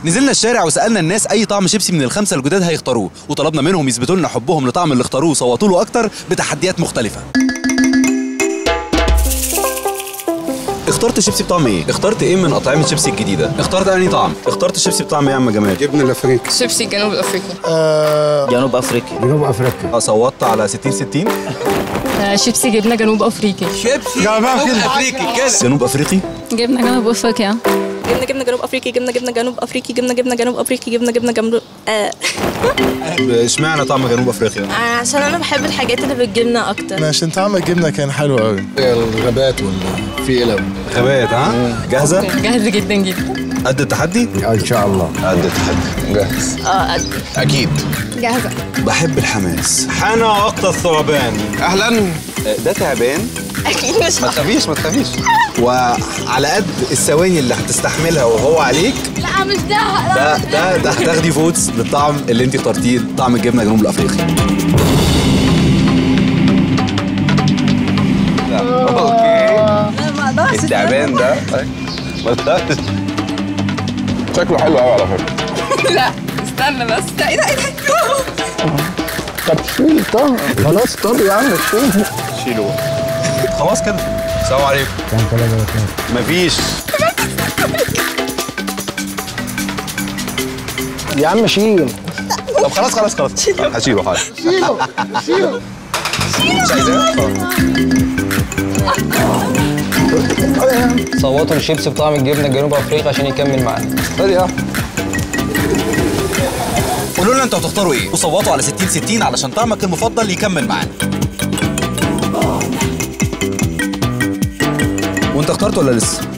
نزلنا الشارع وسالنا الناس اي طعم شيبسي من الخمسه الجداد هيختاروه وطلبنا منهم يثبتوا لنا حبهم لطعم اللي اختاروه وصوتوا له اكتر بتحديات مختلفه اخترت شيبسي بطعم ايه؟ اخترت ايه من اطعمه شيبسي الجديده؟ اخترت انهي طعم؟ اخترت شيبسي بطعم ايه يا عم جمال؟ جبنه الافريقي شيبسي الجنوب الافريقي جنوب افريقيا جنوب افريقيا صوتت على 60 60 آه، شيبسي جبنه جنوب افريقي جنوب افريقي جبنه جنوب افريقيا جبنه جبنه جنوب افريقي جبنه جبنه جنوب افريقي جبنه جبنه جنوب افريقي جبنه جبنه جنوب آه. اشمعنى طعم جنوب افريقيا؟ عشان انا بحب الحاجات اللي بالجبنه اكتر عشان طعم الجبنه كان حلو قوي الغابات والفيلة غابات ها؟ جاهزه؟ جاهز جدا جدا قد التحدي؟ ان شاء الله قد التحدي جاهز اه قد اكيد جاهزه بحب الحماس حان وقت الثعبان اهلا ده تعبان اكيد مش ما تخافيش ما تخافيش وعلى قد الثواني اللي هتستحملها وهو عليك لا مش ده ده ده ده هتاخدي فوتس للطعم اللي انت اخترتيه طعم الجبنه الجنوب الافريقي اوكي التعبان ده ما تخافش شكله حلو قوي على فكره لا استنى بس ده ايه ده ايه ده طب شيل طب خلاص طب يا عم شيل شيله خلاص كده السلام عليكم مفيش يا عم شيل طب خلاص خلاص خلاص هشيله حاضر شيله شيله مش عايزاه صوتوا الشيبسي بطعم الجبنه جنوب افريقيا عشان يكمل معانا خد يا قولوا لنا انتوا هتختاروا ايه وصوتوا على 60 60 علشان طعمك المفضل يكمل معانا وانت اخترت ولا لسه